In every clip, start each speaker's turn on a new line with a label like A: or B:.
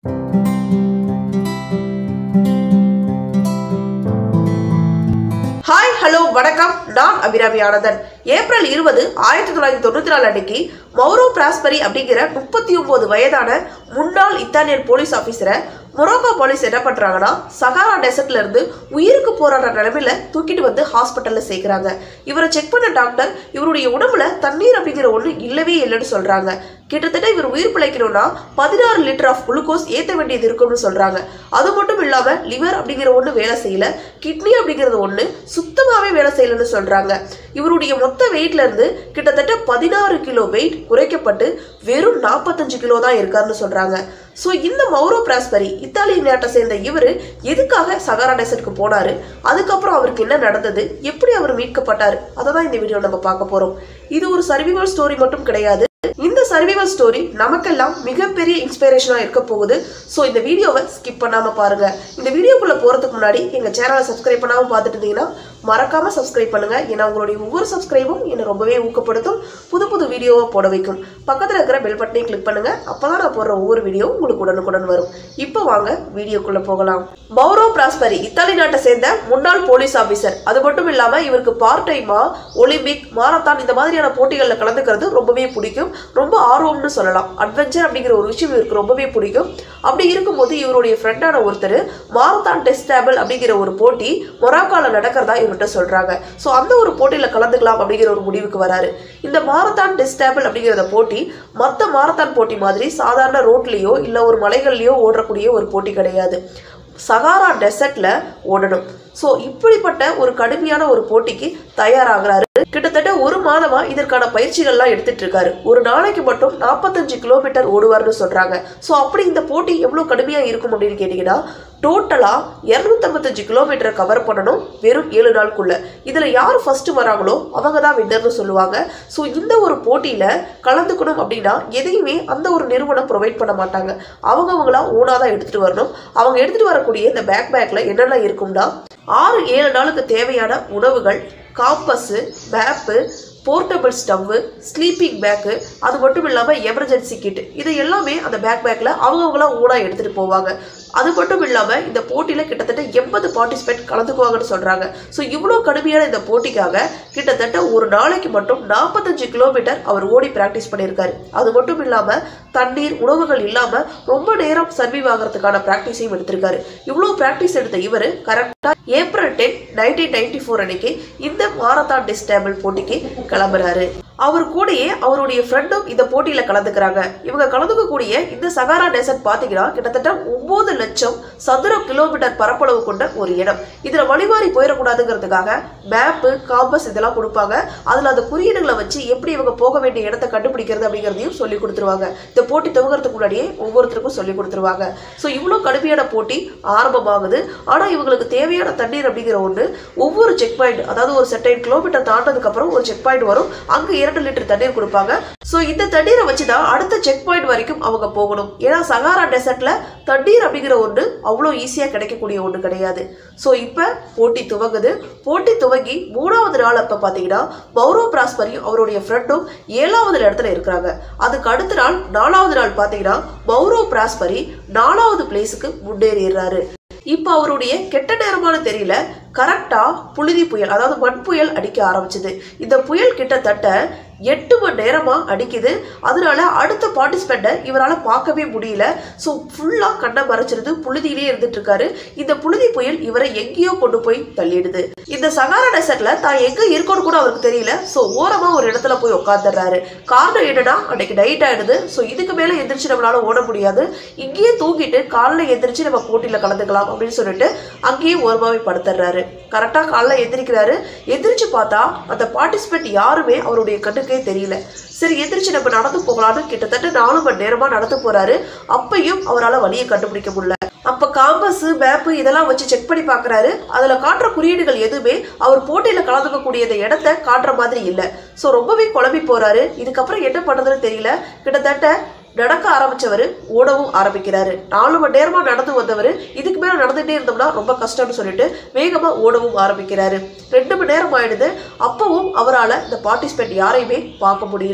A: hi hello வணக்கம் நான் Abirami Anandan April இருபது ஆயிரத்தி தொள்ளாயிரத்தி தொண்ணூத்தி நாலு அன்னைக்கு மௌரோ பிராஸ்பரி அப்படிங்கிற முப்பத்தி ஒன்பது வயதான முன்னாள் இத்தாலியன் போலீஸ் ஆபீசரை மொரோக்கோ போலீஸ் என்ன பண்றாங்கன்னா சகாரா டெசர்ட்ல இருந்து உயிருக்கு போராடுற நிலைமையில தூக்கிட்டு வந்து ஹாஸ்பிட்டல்ல சேர்க்கறாங்க இவரை செக் பண்ண டாக்டர் இவருடைய உடம்புல தண்ணீர் அப்படிங்கிற ஒண்ணு இல்லவே இல்லைன்னு சொல்றாங்க கிட்டத்தட்ட இவர் உயிர் பிழைக்கணும்னா பதினாறு லிட்டர் ஆஃப் குளுக்கோஸ் ஏற்ற வேண்டியது இருக்கும்னு சொல்றாங்க அது மட்டும் இல்லாம லிவர் அப்படிங்கிற ஒண்ணு வேலை செய்யல கிட்னி அப்படிங்கிறது ஒண்ணு சுத்தமாவே வேலை செய்யலன்னு சொல்றாங்க இவருடைய மொத்த வெயிட்ல இருந்து கிட்டத்தட்ட பதினாறு கிலோ வெயிட் குறைக்கப்பட்டு வெறும் நாற்பத்தஞ்சு கிலோ தான் இருக்காருன்னு சொல்றாங்க ஸோ இந்த மௌரோ பிராஸ்பரி இத்தாலிய நாட்டை சேர்ந்த இவர் எதுக்காக சகாரா டெசர்ட்க்கு போனாரு அதுக்கப்புறம் அவருக்கு என்ன நடந்தது எப்படி அவர் மீட்கப்பட்டார் அதை தான் இந்த வீடியோ நம்ம பார்க்க போறோம் இது ஒரு சர்விவல் ஸ்டோரி மட்டும் கிடையாது இந்த சர்விவல் ஸ்டோரி நமக்கெல்லாம் மிகப்பெரிய இன்ஸ்பிரேஷனா இருக்க போகுது ஸோ இந்த வீடியோவை ஸ்கிப் பண்ணாம பாருங்க இந்த வீடியோக்குள்ள போறதுக்கு முன்னாடி எங்க சேனலை சப்ஸ்கிரைப் பண்ணாம பார்த்துட்டு இருந்தீங்கன்னா மறக்காம சப்ஸ்கிரைப் பண்ணுங்க ஏன்னா உங்களுடைய ஒவ்வொரு சப்ஸ்கிரைபும் என்னை ரொம்பவே ஊக்கப்படுத்தும் புது புது வீடியோவை போட வைக்கும் பக்கத்துல இருக்கிற பெல் பட்டனையும் கிளிக் பண்ணுங்க அப்பதான் நான் போடுற ஒவ்வொரு வீடியோ உங்களுக்கு உடனுக்குடன் வரும் இப்போ வாங்க வீடியோக்குள்ள போகலாம் மௌரோ பிராஸ்பரி இத்தாலி நாட்டை சேர்ந்த முன்னாள் போலீஸ் ஆபீசர் அது மட்டும் இல்லாம இவருக்கு பார்ட் டைமா ஒலிம்பிக் மாரத்தான் இந்த மாதிரியான போட்டிகளில் கலந்துக்கிறது ரொம்பவே பிடிக்கும் ரொம்ப ஆர்வம்னு சொல்லலாம் அட்வென்ச்சர் அப்படிங்கிற ஒரு விஷயம் இவருக்கு ரொம்பவே பிடிக்கும் அப்படி இருக்கும்போது இவருடைய ஃப்ரெண்டான ஒருத்தர் மாரத்தான் டெஸ்ட் டேபிள் அப்படிங்கிற ஒரு போட்டி மொராக்கால நடக்கிறதா இவர்கிட்ட சொல்றாங்க ஸோ அந்த ஒரு போட்டியில கலந்துக்கலாம் அப்படிங்கிற ஒரு முடிவுக்கு வராரு இந்த மாரத்தான் டெஸ்ட் டேபிள் அப்படிங்கிற போட்டி மற்ற மாரத்தான் போட்டி மாதிரி சாதாரண ரோட்லேயோ இல்லை ஒரு மலைகள்லையோ ஓடக்கூடிய ஒரு போட்டி கிடையாது சகாரா டெசர்ட்ல ஓடணும் ஸோ இப்படிப்பட்ட ஒரு கடுமையான ஒரு போட்டிக்கு தயாராகிறாரு கிட்டத்தட்ட ஒரு மாதமா இதற்கான பயிற்சிகள்லாம் எடுத்துட்டு இருக்காரு ஒரு நாளைக்கு மட்டும் நாற்பத்தஞ்சு கிலோமீட்டர் ஓடுவார்னு சொல்றாங்க ஸோ அப்படி இந்த போட்டி எவ்வளோ கடுமையா இருக்கும் அப்படின்னு கேட்டீங்கன்னா டோட்டலா இரநூத்தம்பத்தஞ்சு கிலோமீட்டரை கவர் பண்ணணும் வெறும் ஏழு நாளுக்குள்ள இதுல யார் ஃபர்ஸ்ட் வராங்களோ அவங்க தான் வின்னர்னு சொல்லுவாங்க ஸோ இந்த ஒரு போட்டியில கலந்துக்கணும் அப்படின்னா எதையுமே அந்த ஒரு நிறுவனம் ப்ரொவைட் பண்ண மாட்டாங்க அவங்கவங்களா ஓனா தான் எடுத்துட்டு வரணும் அவங்க எடுத்துட்டு வரக்கூடிய இந்த பேக் பேக்ல என்னெல்லாம் இருக்கும்னா ஆறு ஏழு நாளுக்கு தேவையான உணவுகள் compass map portable stove sleeping bag அது மட்டும் இல்லாமல் எமர்ஜென்சி கிட் இது எல்லாமே அந்த பேக் பேக்கில் அவங்கவுங்களாம் ஊனாக எடுத்துகிட்டு போவாங்க அது மட்டும் இல்லாமல் இந்த போட்டியில் கிட்டத்தட்ட எண்பது பார்ட்டிசிபேட் கலந்துக்குவாங்கன்னு சொல்கிறாங்க ஸோ இவ்வளோ கடுமையான இந்த போட்டிக்காக கிட்டத்தட்ட ஒரு நாளைக்கு மட்டும் நாற்பத்தஞ்சு கிலோமீட்டர் அவர் ஓடி ப்ராக்டிஸ் பண்ணியிருக்காரு அது மட்டும் இல்லாமல் தண்ணீர் உணவுகள் இல்லாமல் ரொம்ப நேரம் சர்வீவ் ஆகிறதுக்கான ப்ராக்டிஸையும் எடுத்திருக்காரு இவ்வளோ ப்ராக்டிஸ் எடுத்த இவர் கரெக்டாக April ten nineteen ninety four அன்னைக்கு இந்த மாரத்தான் டெஸ்டேபிள் போட்டிக்கு கிளம்புறாரு அவர் கூடயே அவருடைய ஃப்ரெண்டும் இந்த போட்டியில கலந்துக்கிறாங்க இவங்க கலந்துக்கக்கூடிய இந்த சகாரா டெசர்ட் பாத்தீங்கன்னா கிட்டத்தட்ட ஒன்பது லட்சம் சதுர கிலோமீட்டர் பரப்பளவு கொண்ட ஒரு இடம் இதுல வழிமாறி போயிடக்கூடாதுங்கிறதுக்காக மேப்பு காம்பஸ் இதெல்லாம் கொடுப்பாங்க அதுல அந்த குறியீடுகளை வச்சு எப்படி இவங்க போக வேண்டிய இடத்தை கண்டுபிடிக்கிறது அப்படிங்கிறதையும் சொல்லி கொடுத்துருவாங்க இந்த போட்டி துவங்குறதுக்கு முன்னாடியே ஒவ்வொருத்தருக்கும் சொல்லி கொடுத்துருவாங்க ஸோ இவ்வளோ கடுமையான போட்டி ஆரம்பமாகுது ஆனா இவங்களுக்கு தேவையான தண்ணீர் அப்படிங்கிற ஒன்று ஒவ்வொரு செக் பாயிண்ட் அதாவது ஒரு செட்டைன் கிலோமீட்டர் தாண்டதுக்கு அப்புறம் ஒரு செக் பாயிண்ட் வரும் அங்க இரண்டு லிட்டர் தண்ணீர் கொடுப்பாங்க ஸோ இந்த தண்ணீரை வச்சு தான் அடுத்த செக் பாயிண்ட் வரைக்கும் அவங்க போகணும் ஏன்னா சகாரா டெசர்ட்ல தண்ணீர் அப்படிங்கிற ஒன்று அவ்வளோ ஈஸியாக கிடைக்கக்கூடிய ஒன்று கிடையாது ஸோ இப்போ போட்டி துவங்குது போட்டி துவங்கி மூணாவது நாள் அப்போ பார்த்தீங்கன்னா மௌரோ பிராஸ்பரியும் அவருடைய ஃப்ரெண்டும் ஏழாவது இடத்துல இருக்கிறாங்க அதுக்கு அடுத்த நாள் நாலாவது நாள் பார்த்தீங்கன்னா மௌரோ பிராஸ்பரி நாலாவது பிளேஸுக்கு முன்னேறிடுறாரு இப்போ அவருடைய கெட்ட நேரமான தெரியல கரெக்டா புழுதி புயல் அதாவது மண் புயல் அடிக்க ஆரம்பிச்சது இந்த புயல் கிட்டத்தட்ட எட்டு மணி நேரமா அடிக்குது அதனால அடுத்த பார்ட்டிசிபெண்ட்டை இவரால் பார்க்கவே முடியல ஸோ ஃபுல்லாக கண்ணை மறைச்சிருந்து புழுதியிலே இருந்துட்டு இருக்காரு இந்த புழுதி புயல் இவரை எங்கேயோ கொண்டு போய் தள்ளிடுது இந்த சகாரா டெசர்ட்ல தான் எங்க இருக்கோன்னு கூட அவருக்கு தெரியல ஸோ ஓரமா ஒரு இடத்துல போய் உட்காந்துடுறாரு காரணம் என்னன்னா அன்னைக்கு நைட் ஆயிடுது ஸோ இதுக்கு மேல எந்திரிச்சு நம்மளால ஓட முடியாது இங்கேயே தூங்கிட்டு காலைல எந்திரிச்சு நம்ம போட்டியில கலந்துக்கலாம் அப்படின்னு சொல்லிட்டு அங்கேயே ஓரமாவே படுத்துடுறாரு கரெக்டாக காலைல எந்திரிக்கிறாரு எந்திரிச்சு பார்த்தா அந்த பார்ட்டிசிபெண்ட் யாருமே அவருடைய கண்ணுக்கே தெரியல சரி எந்திரிச்சு நம்ம நடந்து போகலான்னு கிட்டத்தட்ட நாலு மணி நேரமா நடந்து போறாரு அப்பையும் அவரால் வழியை கண்டுபிடிக்க முடியல அப்ப காம்பஸ் மேப்பு இதெல்லாம் வச்சு செக் பண்ணி பார்க்கறாரு அதுல காட்டுற குறியீடுகள் எதுவுமே அவர் போட்டியில கலந்துக்கக்கூடிய இந்த இடத்த காட்டுற மாதிரி இல்லை ஸோ ரொம்பவே குழம்பி போறாரு இதுக்கப்புறம் என்ன பண்றதுன்னு தெரியல கிட்டத்தட்ட நடக்க ஆரம்பிச்சவர் ஓடவும் ஆரம்பிக்கிறாரு நாலு மணி நேரமா நடந்து வந்தவர் இதுக்கு மேல நடந்துட்டே இருந்தோம்னா ரொம்ப கஷ்டம்னு சொல்லிட்டு வேகமா ஓடவும் ஆரம்பிக்கிறாரு ரெண்டு மணி நேரம் ஆயிடுது அப்பவும் அவரால் இந்த பார்ட்டிசிபெண்ட் யாரையுமே பார்க்க முடியல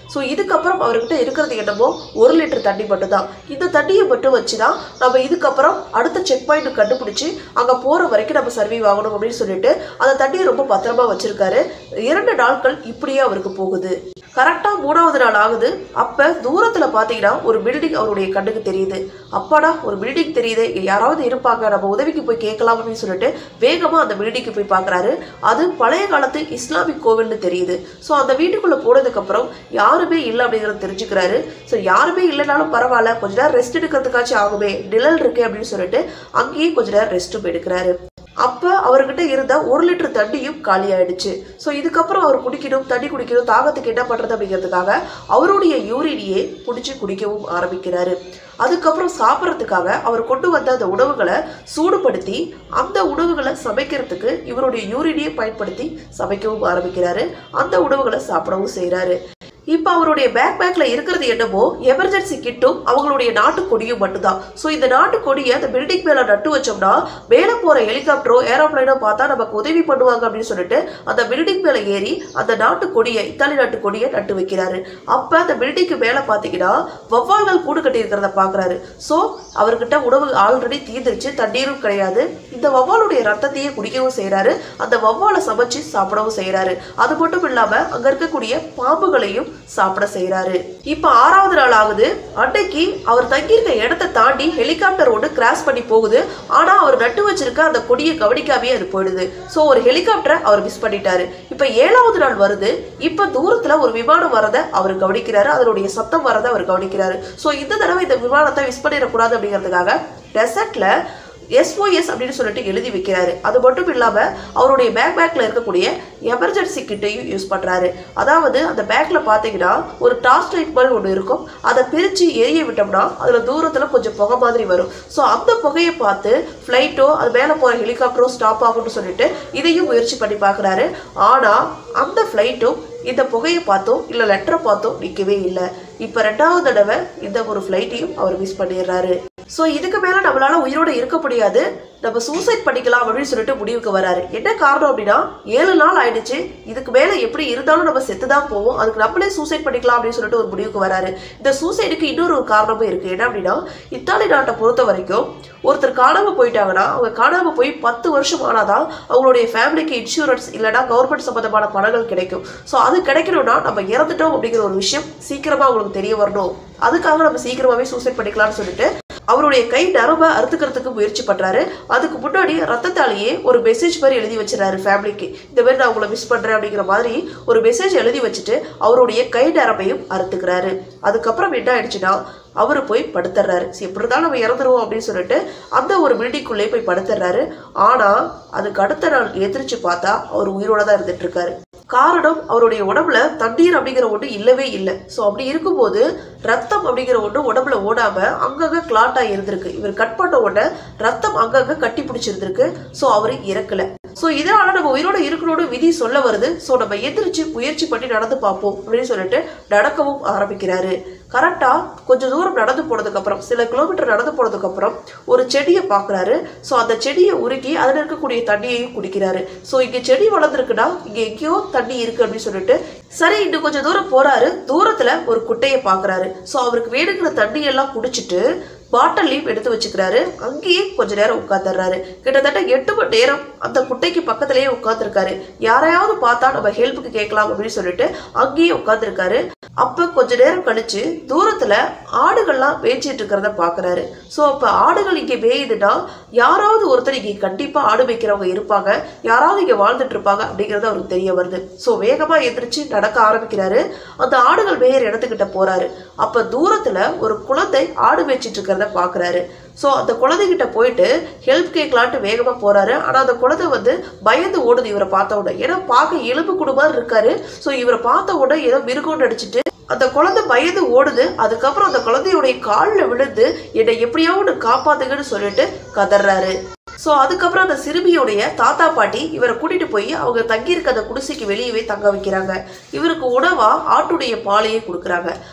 A: ஸோ இதுக்கப்புறம் அவர்கிட்ட இருக்கிறது என்னமோ ஒரு லிட்டர் தண்ணி மட்டும்தான் இந்த தண்ணியை மட்டும் வச்சு தான் நம்ம இதுக்கப்புறம் அடுத்த செக் பாயிண்ட் கண்டுபிடிச்சி அங்கே போகிற வரைக்கும் நம்ம சர்வீவ் ஆகணும் அப்படின்னு சொல்லிட்டு அந்த தண்ணியை ரொம்ப பத்திரமா வச்சிருக்காரு இரண்டு நாட்கள் இப்படியே அவருக்கு போகுது கரெக்டாக மூணாவது நாள் ஆகுது அப்போ தூரத்தில் பார்த்தீங்கன்னா ஒரு பில்டிங் அவருடைய கண்ணுக்கு தெரியுது அப்பாடா ஒரு பில்டிங் தெரியுது இங்க யாராவது இருப்பாங்க நம்ம உதவிக்கு போய் கேட்கலாம் அப்படின்னு சொல்லிட்டு வேகமாக அந்த பில்டிங்க்கு போய் பார்க்குறாரு அது பழைய காலத்து இஸ்லாமிக் கோவில்னு தெரியுது ஸோ அந்த வீட்டுக்குள்ளே போனதுக்கப்புறம் யாருமே இல்லை அப்படிங்கிறத தெரிஞ்சுக்கிறாரு ஸோ யாருமே இல்லைனாலும் பரவாயில்ல கொஞ்ச நேரம் ரெஸ்ட் எடுக்கிறதுக்காச்சும் ஆகுமே நிழல் இருக்கு அப்படின்னு சொல்லிட்டு அங்கேயே கொஞ்ச நேரம் ரெஸ்ட்டும் எடுக்கிறாரு அப்போ அவர்கிட்ட இருந்த ஒரு லிட்டர் தண்ணியும் காலி ஆயிடுச்சு ஸோ இதுக்கப்புறம் அவர் குடிக்கணும் தண்ணி குடிக்கணும் தாகத்துக்கு என்ன பண்ணுறது அப்படிங்கிறதுக்காக அவருடைய யூரினியே பிடிச்சி குடிக்கவும் ஆரம்பிக்கிறாரு அதுக்கப்புறம் சாப்பிட்றதுக்காக அவர் கொண்டு வந்த அந்த உணவுகளை சூடுபடுத்தி அந்த உணவுகளை சமைக்கிறதுக்கு இவருடைய யூரினியை பயன்படுத்தி சமைக்கவும் ஆரம்பிக்கிறாரு அந்த உணவுகளை சாப்பிடவும் செய்கிறாரு இப்போ அவருடைய பேக் பேக்ல இருக்கிறது என்னமோ எமர்ஜென்சி கிட்டும் அவங்களுடைய நாட்டு கொடியும் மட்டும்தான் ஸோ இந்த நாட்டு கொடியை அந்த பில்டிங் மேல நட்டு வச்சோம்னா மேலே போற ஹெலிகாப்டரோ ஏரோப்ளைனோ பார்த்தா நமக்கு உதவி பண்ணுவாங்க அப்படின்னு சொல்லிட்டு அந்த பில்டிங் மேல ஏறி அந்த நாட்டு கொடியை இத்தாலி நாட்டு கொடியை நட்டு வைக்கிறாரு அப்ப அந்த பில்டிங்க்கு மேல பாத்தீங்கன்னா வவ்வால்கள் கூடு கட்டி இருக்கிறத பாக்குறாரு ஸோ அவர்கிட்ட உணவு ஆல்ரெடி தீர்ந்துருச்சு தண்ணீரும் கிடையாது இந்த வவ்வாலுடைய ரத்தத்தையே குடிக்கவும் செய்றாரு அந்த வவ்வாலை சமைச்சு சாப்பிடவும் செய்றாரு அது மட்டும் இல்லாம அங்க இருக்கக்கூடிய பாம்புகளையும் சாப்பிட செய்றாரு இப்ப ஆறாவது நாள் ஆகுது அன்னைக்கு அவர் தங்கியிருக்க இடத்தை தாண்டி ஹெலிகாப்டர் ஒன்று கிராஸ் பண்ணி போகுது ஆனா அவர் நட்டு வச்சிருக்க அந்த கொடியை கவனிக்காமே அது போயிடுது ஸோ ஒரு ஹெலிகாப்டரை அவர் மிஸ் பண்ணிட்டாரு இப்ப ஏழாவது நாள் வருது இப்ப தூரத்துல ஒரு விமானம் வரதை அவர் கவனிக்கிறாரு அதனுடைய சத்தம் வரதை அவர் கவனிக்கிறாரு ஸோ இந்த தடவை இந்த விமானத்தை மிஸ் பண்ணிடக்கூடாது அப்படிங்கிறதுக்காக டெசர்ட்ல எஸ்ஓஎஸ் அப்படின்னு சொல்லிட்டு எழுதி வைக்கிறாரு அது மட்டும் இல்லாம அவருடைய பேக் பேக்ல இருக்கக்கூடிய எமர்ஜென்சி கிட்டையும் யூஸ் பண்றாரு அதாவது அந்த பேக்ல பாத்தீங்கன்னா ஒரு டார்ச் லைட் மாதிரி ஒன்று இருக்கும் அதை பிரிச்சு எரிய விட்டோம்னா அதுல தூரத்துல கொஞ்சம் புகை மாதிரி வரும் ஸோ அந்த புகையை பார்த்து ஃப்ளைட்டோ அது மேலே போற ஹெலிகாப்டரோ ஸ்டாப் ஆகும்னு சொல்லிட்டு இதையும் முயற்சி பண்ணி பார்க்குறாரு ஆனா அந்த ஃப்ளைட்டும் இந்த புகையை பார்த்தோம் இல்லை லெட்டரை பார்த்தோம் நிற்கவே இல்லை இப்போ ரெண்டாவது தடவை இந்த ஒரு ஃப்ளைட்டையும் அவர் மிஸ் பண்ணிடுறாரு ஸோ இதுக்கு மேலே நம்மளால உயிரோட இருக்க முடியாது நம்ம சூசைட் பண்ணிக்கலாம் அப்படின்னு சொல்லிட்டு முடிவுக்கு வராரு என்ன காரணம் அப்படின்னா ஏழு நாள் ஆயிடுச்சு இதுக்கு மேலே எப்படி இருந்தாலும் நம்ம செத்து தான் போவோம் அதுக்கு நம்மளே சூசைட் பண்ணிக்கலாம் அப்படின்னு சொல்லிட்டு ஒரு முடிவுக்கு வராரு இந்த சூசைடுக்கு இன்னொரு ஒரு காரணமும் இருக்கு என்ன அப்படின்னா இத்தாலி நாட்டை பொறுத்த வரைக்கும் ஒருத்தர் காணாம போயிட்டாங்கன்னா அவங்க காணாம போய் பத்து வருஷம் ஆனாதான் அவங்களுடைய ஃபேமிலிக்கு இன்சூரன்ஸ் இல்லைன்னா கவர்மெண்ட் சம்பந்தமான பணங்கள் கிடைக்கும் ஸோ அது கிடைக்கணும்னா நம்ம இறந்துட்டோம் அப்படிங்கிற ஒரு விஷயம் சீக்கிரமா அவங்களுக்கு தெரிய வரணும் அதுக்காக நம்ம சீக்கிரமாவே சூசைட் பண்ணிக்கலாம்னு சொல்லிட்டு அவருடைய கை நரம்ப அறுத்துக்கிறதுக்கு முயற்சி பண்றாரு அதுக்கு முன்னாடி ரத்தத்தாலேயே ஒரு மெசேஜ் மாதிரி எழுதி வச்சிடறாரு ஃபேமிலிக்கு இந்த மாதிரி நான் உங்களை மிஸ் பண்றேன் அப்படிங்கிற மாதிரி ஒரு மெசேஜ் எழுதி வச்சுட்டு அவருடைய கை நரம்பையும் அறுத்துக்கிறாரு அதுக்கப்புறம் என்ன ஆயிடுச்சுன்னா அவரு போய் படுத்துறாரு சரி எப்படி இருந்தாலும் நம்ம இறந்துருவோம் அப்படின்னு சொல்லிட்டு அந்த ஒரு பில்டிங்குள்ளே போய் படுத்துறாரு ஆனா அதுக்கு அடுத்த நாள் எதிர்த்து பார்த்தா அவர் உயிரோட தான் இருந்துட்டு இருக்காரு காரணம் அவருடைய உடம்புல தண்ணீர் அப்படிங்கிற ஒன்று இல்லவே இல்லை ஸோ அப்படி இருக்கும்போது ரத்தம் அப்படிங்கிற ஒன்று உடம்புல ஓடாம அங்கங்க கிளாட் ஆகி இருந்திருக்கு இவர் கட் பண்ண உடனே ரத்தம் அங்கங்க கட்டி பிடிச்சிருந்திருக்கு ஸோ அவர் இறக்கல ஸோ இதனால நம்ம உயிரோட இருக்கணும்னு விதி சொல்ல வருது ஸோ நம்ம எந்திரிச்சு முயற்சி பண்ணி நடந்து பார்ப்போம் அப்படின்னு சொல்லிட்டு நடக்கவும் ஆரம்பிக்கிறாரு கரெக்டா கொஞ்சம் தூரம் நடந்து போனதுக்கு அப்புறம் சில கிலோமீட்டர் நடந்து போனதுக்கு அப்புறம் ஒரு செடியை பார்க்குறாரு ஸோ அந்த செடியை உருக்கி அதில் இருக்கக்கூடிய தண்ணியையும் குடிக்கிறாரு ஸோ இங்கே செடி வளர்ந்துருக்குன்னா இங்கே எங்கேயோ தண்ணி இருக்கு அப்படின்னு சொல்லிட்டு சரி இன்னும் கொஞ்சம் தூரம் போறாரு தூரத்துல ஒரு குட்டையை பார்க்கறாரு ஸோ அவருக்கு வேணுங்கிற தண்ணி எல்லாம் குடிச்சிட்டு பாட்டிலையும் எடுத்து வச்சுக்கிறாரு அங்கேயே கொஞ்ச நேரம் உட்காந்துடுறாரு கிட்டத்தட்ட எட்டு மணி நேரம் அந்த குட்டைக்கு பக்கத்திலேயே உட்காந்துருக்காரு யாரையாவது பார்த்தா நம்ம ஹெல்ப்புக்கு கேட்கலாம் அப்படின்னு சொல்லிட்டு அங்கேயே உட்காந்துருக்காரு அப்ப கொஞ்ச நேரம் கழிச்சு தூரத்துல ஆடுகள்லாம் மேய்ச்சிட்டு இருக்கிறத பாக்குறாரு ஸோ அப்ப ஆடுகள் இங்க மேயுதுன்னா யாராவது ஒருத்தர் இங்க கண்டிப்பா ஆடு மேய்க்கிறவங்க இருப்பாங்க யாராவது இங்க வாழ்ந்துட்டு இருப்பாங்க அப்படிங்கறது அவருக்கு தெரிய வருது ஸோ வேகமா எந்திரிச்சு நடக்க ஆரம்பிக்கிறாரு அந்த ஆடுகள் மேயிற இடத்துக்கிட்ட போறாரு அப்ப தூரத்துல ஒரு குழந்தை ஆடு மேய்ச்சிட்டு இருக்கிறத பாக்குறாரு ஸோ அந்த குழந்தைகிட்ட போயிட்டு ஹெல்ப் கேட்கலான்ட்டு வேகமா போறாரு ஆனா அந்த குழந்தை வந்து பயந்து ஓடுது இவரை பார்த்த உடனே ஏன்னா பார்க்க எலும்பு குடும்பம் இருக்காரு ஸோ இவரை பார்த்த உடனே ஏதோ மிருகம் நடிச்சிட்டு அந்த குழந்தை பயந்து ஓடுது அதுக்கப்புறம் அந்த குழந்தையுடைய காலில் விழுந்து என்னை எப்படியாவது காப்பாத்துங்கன்னு சொல்லிட்டு கதறாரு ஸோ அதுக்கப்புறம் அந்த சிறுமியுடைய தாத்தா பாட்டி இவரை கூட்டிட்டு போய் அவங்க தங்கியிருக்க அந்த குடிசைக்கு வெளியவே தங்க வைக்கிறாங்க இவருக்கு உணவா ஆட்டுடைய பாலையே கொடுக்குறாங்க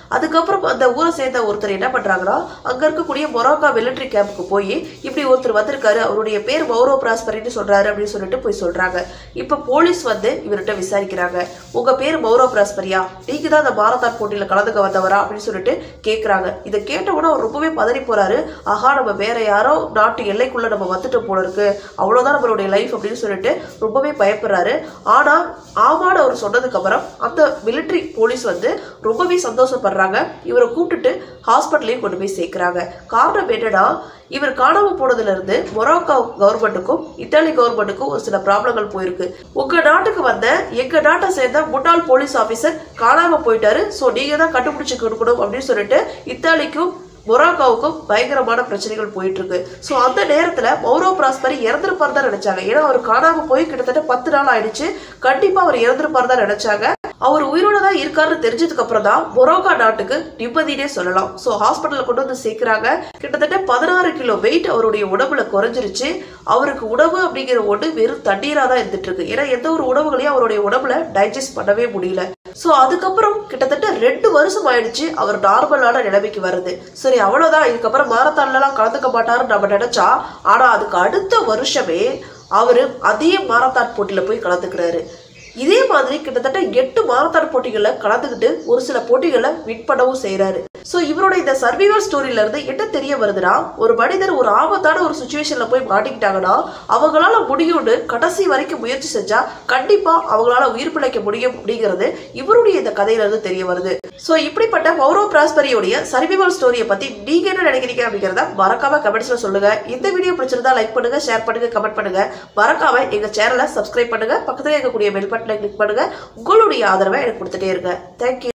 A: அதுக்கப்புறம் அந்த ஊரை சேர்ந்த ஒருத்தர் என்ன பண்றாங்கன்னா அங்க இருக்கக்கூடிய மொராக்கா மிலிட்டரி கேம்புக்கு போய் இப்படி ஒருத்தர் வந்திருக்காரு அவருடைய பேர் மௌரோ பிராஸ்பரின்னு சொல்றாரு அப்படின்னு சொல்லிட்டு போய் சொல்றாங்க இப்ப போலீஸ் வந்து இவர்கிட்ட விசாரிக்கிறாங்க உங்க பேர் மௌரோ பிராஸ்பரியா நீங்க தான் அந்த மாரத்தான் போட்டியில கலந்துக்க வந்தவரா அப்படின்னு சொல்லிட்டு கேக்குறாங்க இதை கேட்ட உடனே அவர் ரொம்பவே பதறி போறாரு ஆஹா நம்ம வேற யாரோ நாட்டு எல்லைக்குள்ள நம்ம வந்துட்டோம் போல இருக்கு அவ்வளவுதான் நம்மளுடைய லைஃப் அப்படின்னு சொல்லிட்டு ரொம்பவே பயப்படுறாரு ஆனா ஆமான்னு அவர் சொன்னதுக்கு அப்புறம் அந்த மிலிட்டரி போலீஸ் வந்து ரொம்பவே சந்தோஷப்படுறாங்க இவரை கூப்பிட்டுட்டு ஹாஸ்பிட்டலையும் கொண்டு போய் சேர்க்குறாங்க காரணம் என்னன்னா இவர் காணாம போனதுல இருந்து மொராக்கோ கவர்மெண்ட்டுக்கும் இத்தாலி கவர்மெண்ட்டுக்கும் ஒரு சில ப்ராப்ளங்கள் போயிருக்கு உங்க நாட்டுக்கு வந்த எங்க நாட்டை சேர்ந்த முன்னாள் போலீஸ் ஆபீசர் காணாம போயிட்டாரு ஸோ நீங்க தான் கண்டுபிடிச்சு கொடுக்கணும் அப்படின்னு சொல்லிட்டு இத்தாலிக்கும் மொராக்காவுக்கும் பயங்கரமான பிரச்சனைகள் போயிட்டு இருக்கு ஸோ அந்த நேரத்துல மௌரோ பிராஸ்பரி இறந்துருப்பார் தான் நினைச்சாங்க ஏன்னா அவர் காணாம போய் கிட்டத்தட்ட பத்து நாள் ஆயிடுச்சு கண்டிப்பா அவர் இறந்துருப்பார் தான் நினைச்சாங்க அவர் உயிரோட தான் இருக்காருன்னு தெரிஞ்சதுக்கு அப்புறம் தான் மொரோக்கா நாட்டுக்கு நிம்மதினே சொல்லலாம் ஸோ ஹாஸ்பிட்டலில் கொண்டு வந்து சேர்க்குறாங்க கிட்டத்தட்ட பதினாறு கிலோ வெயிட் அவருடைய உடம்புல குறைஞ்சிருச்சு அவருக்கு உணவு அப்படிங்கிற ஒன்று வெறும் தண்ணீராக தான் இருந்துட்டு இருக்கு ஏன்னா எந்த ஒரு உணவுகளையும் அவருடைய உடம்புல டைஜஸ்ட் பண்ணவே முடியல ஸோ அதுக்கப்புறம் கிட்டத்தட்ட ரெண்டு வருஷம் ஆயிடுச்சு அவர் நார்மலான நிலைமைக்கு வருது சரி அவ்வளோதான் இதுக்கப்புறம் மாரத்தான்லாம் கலந்துக்க மாட்டாருன்னு நம்ம நினைச்சா ஆனால் அதுக்கு அடுத்த வருஷமே அவர் அதே மாரத்தான் போட்டியில் போய் கலந்துக்கிறாரு இதே மாதிரி கிட்டத்தட்ட எட்டு மாரத்தான் போட்டிகளில் கலந்துக்கிட்டு ஒரு சில போட்டிகளை வின் பண்ணவும் செய்கிறாரு ஸோ இவரோட இந்த சர்வைவல் ஸ்டோரியில இருந்து என்ன தெரிய வருதுன்னா ஒரு மனிதர் ஒரு ஆபத்தான ஒரு சுச்சுவேஷன்ல போய் மாட்டிக்கிட்டாங்கன்னா அவங்களால முடியும்னு கடைசி வரைக்கும் முயற்சி செஞ்சா கண்டிப்பா அவங்களால உயிர் பிழைக்க முடியும் அப்படிங்கிறது இவருடைய இந்த கதையில இருந்து தெரிய வருது ஸோ இப்படிப்பட்ட மௌரோ பிராஸ்பரியோடைய சர்வைவல் ஸ்டோரியை பத்தி நீங்க என்ன நினைக்கிறீங்க அப்படிங்கிறத மறக்காம கமெண்ட்ஸ்ல சொல்லுங்க இந்த வீடியோ பிடிச்சிருந்தா லைக் பண்ணுங்க ஷேர் பண்ணுங்க கமெண்ட் பண்ணுங்க மறக்காம எங்க சேனலை சப்ஸ்கிரைப் பண்ணுங்க பக்கத்துல இருக்கக்கூடிய பெல் பட்டனை கிளிக் பண்ணுங்க உங்களுடைய ஆதரவை எனக்கு கொடுத்துட்டே இருங்க தேங்க்யூ